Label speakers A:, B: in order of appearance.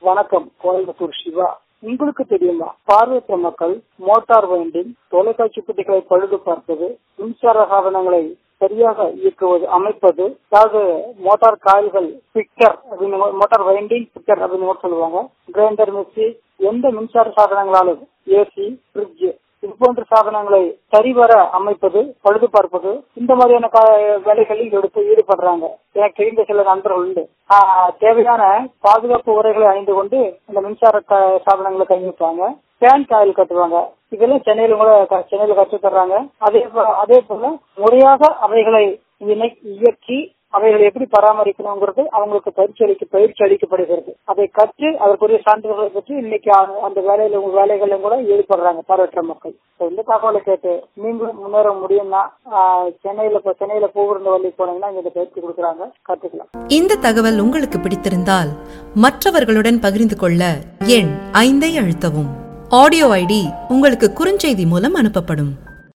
A: வணக்கம் கோயம்புத்தூர் சிவா உங்களுக்கு தெரியுமா பார்வையற்ற மக்கள் மோட்டார் வைண்டிங் தொலைக்காட்சி பெட்டிகளை பழுது பார்ப்பது மின்சார சாதனங்களை சரியாக இயக்குவது அமைப்பது அதாவது மோட்டார் காயில்கள் பிக்கர் அப்படின்னு மோட்டார் வைண்டிங் பிக்கர் அப்படின்னு கூட சொல்லுவாங்க கிரைண்டர் மிக்சி எந்த மின்சார சாதனங்களாலும் ஏசி பிரிட்ஜ் இது போன்ற சாதனங்களை சரிவர அமைப்பது பழுது பார்ப்பது இந்த மாதிரியான கா- வேலைகளில் எடுத்து ஈடுபடுறாங்க எனக்கு தெரிந்த சில நண்பர்கள் உண்டு ஆஹ், தேவையான பாதுகாப்பு உரைகளை அணிந்து கொண்டு இந்த மின்சார க- சாதனங்களை கைவிட்டாங்க ஃபேன் காயில் கட்டுவாங்க இதெல்லாம் சென்னையில கூட க- சென்னையில கற்று தர்றாங்க அதே போ- அதே போல முறையாக அவைகளை இணை- இயக்கி அவைகளை எப்படி பராமரிக்கணுங்கிறது அவங்களுக்கு பயிற்சி அளிக்க பயிற்சி அளிக்கப்படுகிறது அதை கற்று அதற்குரிய சான்றிதழ்களை பெற்று இன்னைக்கு அ- அந்த வேலையில உங்க வேலைகளிலும் கூட ஈடுபடுறாங்க பார்வையற்ற மக்கள் So, இந்த தகவலை கேட்டு நீங்களும் முன்னேற முடியும்னா ஆஹ், சென்னையில இப்போ சென்னையில போகிருந்த வழி போனீங்கன்னா இங்க இந்த பயிற்சி கொடுக்குறாங்க கத்துக்கலாம்
B: இந்த தகவல் உங்களுக்கு பிடித்திருந்தால் மற்றவர்களுடன் பகிர்ந்து கொள்ள எண் ஐந்தை அழுத்தவும் ஆடியோ ஐடி உங்களுக்கு குறுஞ்செய்தி மூலம் அனுப்பப்படும்